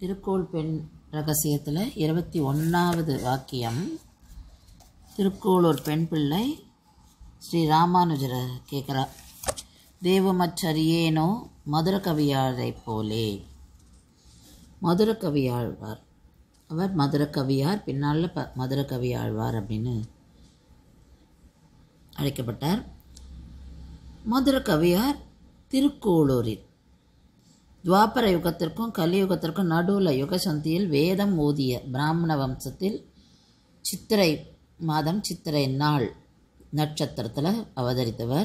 திருக்கோள் பெண் ரகசியத்தில் இருபத்தி ஒன்றாவது வாக்கியம் திருக்கோளூர் பெண் பிள்ளை ஸ்ரீ ராமானுஜரை கேட்குறா தேவமற்றறியேனோ மதுர கவியாழைப் போலே மதுர கவியாழ்வார் அவர் மதுர கவியார் பின்னால் ப மதுர கவியாழ்வார் அப்படின்னு அழைக்கப்பட்டார் மதுர கவியார் திருக்கோளூரில் துவாபர யுகத்திற்கும் கலியுகத்திற்கும் நடுவில் யுகசந்தியில் வேதம் ஓதிய பிராமண வம்சத்தில் சித்திரை மாதம் சித்திரை நாள் நட்சத்திரத்தில் அவதரித்தவர்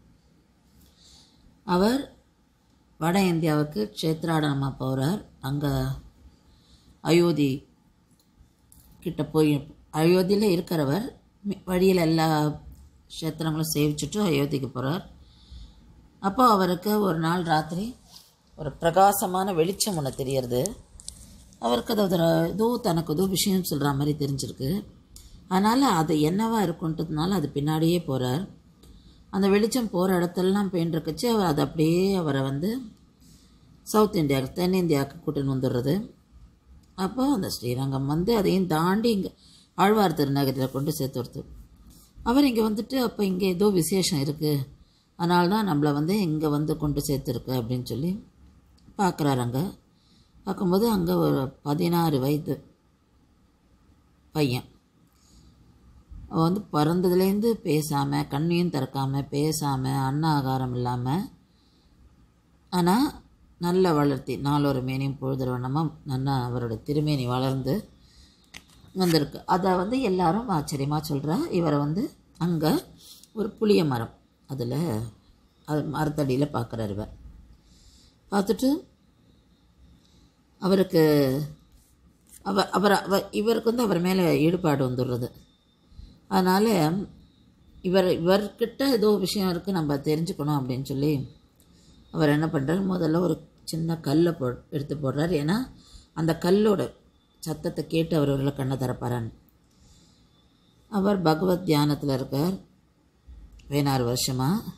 அவர் வட இந்தியாவுக்கு க்ஷேத்ராடனமாக போகிறார் அங்கே அயோத்தி கிட்ட போய் அயோத்தியில் இருக்கிறவர் வழியில் எல்லா க்ஷேத்திரங்களும் சேவிச்சுட்டு அயோத்திக்கு போகிறார் அப்போ அவருக்கு ஒரு நாள் ராத்திரி ஒரு பிரகாசமான வெளிச்சம் ஒன்று தெரியறது அவருக்கு அது ஒரு ஏதோ தனக்கு ஏதோ விஷயம் சொல்கிற மாதிரி தெரிஞ்சிருக்கு அதனால் அது என்னவா இருக்குன்றதுனால அது பின்னாடியே போகிறார் அந்த வெளிச்சம் போகிற இடத்துலலாம் பெயின் இருக்குச்சு அவர் அது அப்படியே அவரை வந்து சவுத் இந்தியாவுக்கு தென்னிந்தியாவுக்கு கூட்டின்னு வந்துடுறது அப்போ அந்த ஸ்ரீரங்கம் வந்து அதையும் தாண்டி இங்கே ஆழ்வார் திருநகரில் கொண்டு சேர்த்து அவர் இங்கே வந்துட்டு அப்போ இங்கே ஏதோ விசேஷம் இருக்குது அதனால தான் நம்மளை வந்து இங்கே வந்து கொண்டு சேர்த்துருக்கு அப்படின்னு சொல்லி பார்க்குறாரு அங்கே பார்க்கும்போது அங்கே ஒரு பதினாறு வயது பையன் அவன் வந்து பிறந்ததுலேருந்து பேசாமல் கண்ணையும் திறக்காமல் பேசாமல் அன்ன ஆகாரம் இல்லாமல் ஆனால் நல்ல வளர்த்தி நாலொரு மேனியும் பொழுதுறவனமாக நல்லா அவரோட திருமேனி வளர்ந்து வந்திருக்கு அதை வந்து எல்லாரும் ஆச்சரியமாக சொல்கிறா இவரை வந்து அங்கே ஒரு புளிய மரம் அதில் அது மரத்தடியில் பார்க்குறாரு இவர் பார்த்துட்டு அவருக்கு அவ அவர் அவ இவருக்கு வந்து அவர் மேலே ஈடுபாடு வந்துடுறது அதனால் இவர் இவர்கிட்ட ஏதோ விஷயம் இருக்குது நம்ம தெரிஞ்சுக்கணும் அப்படின்னு சொல்லி அவர் என்ன பண்ணுறாரு முதல்ல ஒரு சின்ன கல்லை போ எடுத்து போடுறார் ஏன்னா அந்த கல்லோட சத்தத்தை கேட்டு அவர் ஒரு கண்ணை திறப்பாரான்னு அவர் பகவத் தியானத்தில் இருக்கார் பதினாறு வருஷமாக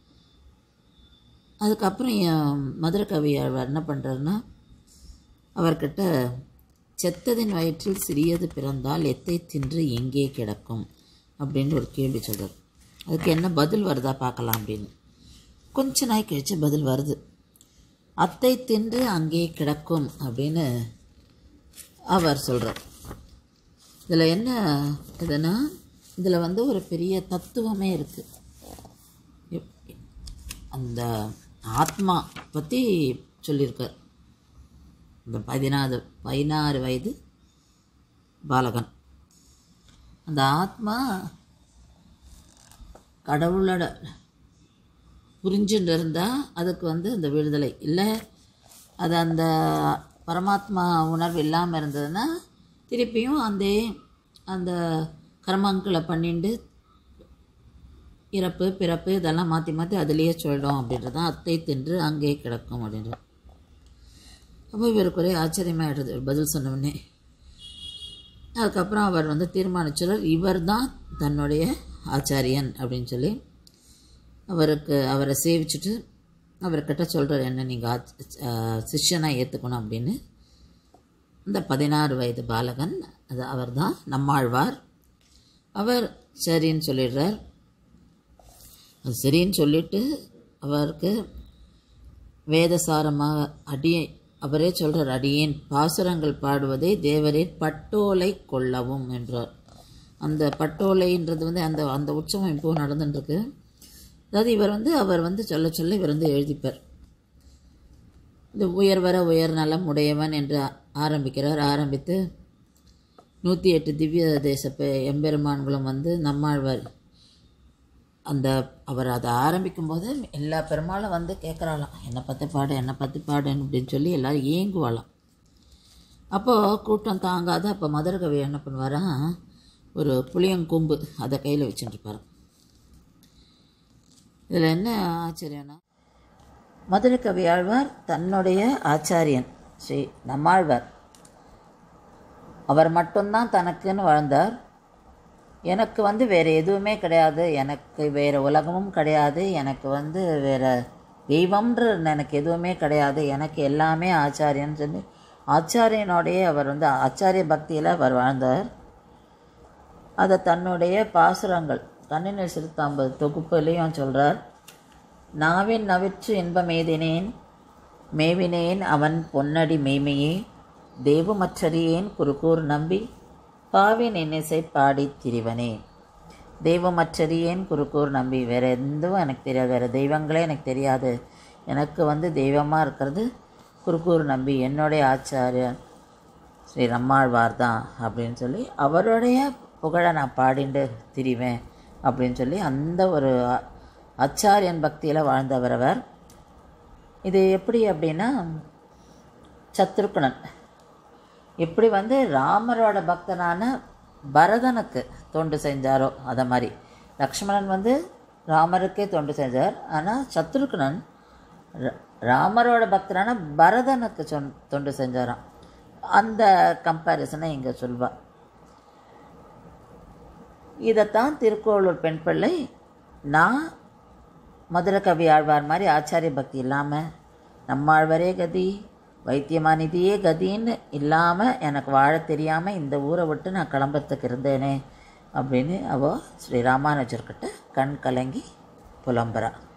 அதுக்கப்புறம் மதுரை கவியாழ்வார் என்ன பண்ணுறாருன்னா அவர்கிட்ட செத்ததின் வயிற்றில் சிறியது பிறந்தால் எத்தை தின்று எங்கே கிடக்கும் அப்படின்னு ஒரு கேள்வி சொல்கிறார் அதுக்கு என்ன பதில் வருதா பார்க்கலாம் அப்படின்னு கொஞ்ச நாய் கழித்து பதில் வருது அத்தை தின்று அங்கே கிடக்கும் அப்படின்னு அவர் சொல்கிறார் இதில் என்ன இதுன்னா இதில் வந்து ஒரு பெரிய தத்துவமே இருக்குது அந்த ஆத்மா பற்றி சொல்லியிருக்கார் இந்த பதினாறு பதினாறு வயது பாலகன் அந்த ஆத்மா கடவுளோட புரிஞ்சுட்டு இருந்தால் அதுக்கு வந்து அந்த விடுதலை இல்லை அது அந்த பரமாத்மா உணர்வு இல்லாமல் இருந்ததுன்னா திருப்பியும் அந்த அந்த கர்மங்களை பண்ணிட்டு இறப்பு பிறப்பு இதெல்லாம் மாற்றி மாற்றி அதுலேயே சொல்லிடும் அப்படின்றது தான் அத்தை தின்று அங்கே கிடக்கும் அப்படின்றது அப்போ இவருக்கு ஒரே ஆச்சரியமாகிடுது பதில் சொன்னோடனே அதுக்கப்புறம் அவர் வந்து தீர்மானிச்சார் இவர் தான் தன்னுடைய ஆச்சாரியன் அப்படின்னு சொல்லி அவருக்கு அவரை சேவிச்சுட்டு அவர்கிட்ட சொல்கிறார் என்ன நீங்கள் சிஷ்யனாக ஏற்றுக்கணும் அப்படின்னு இந்த பதினாறு வயது பாலகன் அது அவர் தான் நம்மாழ்வார் அவர் சரின்னு சொல்லிடுறார் அது சரின்னு சொல்லிவிட்டு அவருக்கு வேதசாரமாக அடியே அவரே சொல்கிறார் அடியேன் பாசுரங்கள் பாடுவதை தேவரே பட்டோலை கொள்ளவும் என்றார் அந்த பட்டோலைன்றது வந்து அந்த அந்த உற்சவம் இப்போ நடந்துட்டுருக்கு அதாவது இவர் வந்து அவர் வந்து சொல்ல சொல்ல இவர் வந்து எழுதிப்பார் இந்த உயர்வர உயர் நலம் உடையவன் என்று ஆரம்பிக்கிறார் ஆரம்பித்து நூற்றி எட்டு திவ்ய தேச எம்பெருமான்களும் வந்து நம்மாழ்வார் அந்த அவர் அதை ஆரம்பிக்கும்போது எல்லா பெருமாளும் வந்து கேட்குறாளாம் என்னை பற்றி பாடு என்னை பற்றி பாடுன்னு அப்படின்னு சொல்லி எல்லோரும் ஏங்குவாளாம் அப்போது கூட்டம் தாங்காத அப்போ மதுரை கவி என்ன பண்ணுவாராம் ஒரு புளியங்கொம்பு அதை கையில் வச்சுட்டுருப்பார் இதில் என்ன ஆச்சரியம்னா மதுரை கவி ஆழ்வார் தன்னுடைய ஆச்சாரியன் ஸ்ரீ நம்மாழ்வார் அவர் மட்டும்தான் தனக்குன்னு வாழ்ந்தார் எனக்கு வந்து வேறு எதுவுமே கிடையாது எனக்கு வேறு உலகமும் கிடையாது எனக்கு வந்து வேறு தெய்வம்ன்ற எனக்கு எதுவுமே கிடையாது எனக்கு எல்லாமே ஆச்சாரியன்னு சொல்லி ஆச்சாரியனோடைய அவர் வந்து ஆச்சாரிய பக்தியில் அவர் வாழ்ந்தார் அதை தன்னுடைய பாசுரங்கள் கண்ணினர் சிறுத்தாம்பது தொகுப்புலையும் சொல்கிறார் நாவின் நவிற்று இன்பமேதினேன் மேவினேன் அவன் பொன்னடி மேமையே தெய்வமற்றறியேன் குறுக்கூர் நம்பி பாவின் இன்னிசை பாடி திரிவனே தெய்வமற்றறியேன் குறுக்கூர் நம்பி வேறு எதுவும் எனக்கு தெரியாது வேறு தெய்வங்களே எனக்கு தெரியாது எனக்கு வந்து தெய்வமாக இருக்கிறது குறுக்கூர் நம்பி என்னுடைய ஆச்சாரியன் ஸ்ரீ நம்மாழ்வார் தான் அப்படின்னு சொல்லி அவருடைய புகழை நான் பாடிண்டு திரிவேன் அப்படின்னு சொல்லி அந்த ஒரு ஆ- ஆச்சாரியன் பக்தியில் வாழ்ந்தவர் அவர் இது எப்படி அப்படின்னா சத்ருக்னன் எப்படி வந்து ராமரோட பக்தனான பரதனுக்கு தொண்டு செஞ்சாரோ அதை மாதிரி லக்ஷ்மணன் வந்து ராமருக்கே தொண்டு செஞ்சார் ஆனால் சத்ருக்னன் ர- ராமரோட பக்தனான பரதனுக்கு சொன் தொண்டு செஞ்சாராம் அந்த கம்பேரிசனை இங்கே சொல்வா இதைத்தான் திருக்கோளூர் பெண் பிள்ளை நான் மதுரை கவி ஆழ்வார் மாதிரி ஆச்சாரிய பக்தி இல்லாமல் நம்மாழ்வரே கதி வைத்தியமானிதியே கதின்னு இல்லாமல் எனக்கு வாழ தெரியாமல் இந்த ஊரை விட்டு நான் கிளம்புறதுக்கு இருந்தேனே அப்படின்னு அவள் ஸ்ரீ ராமானுஜர்கிட்ட கண் கலங்கி புலம்புறா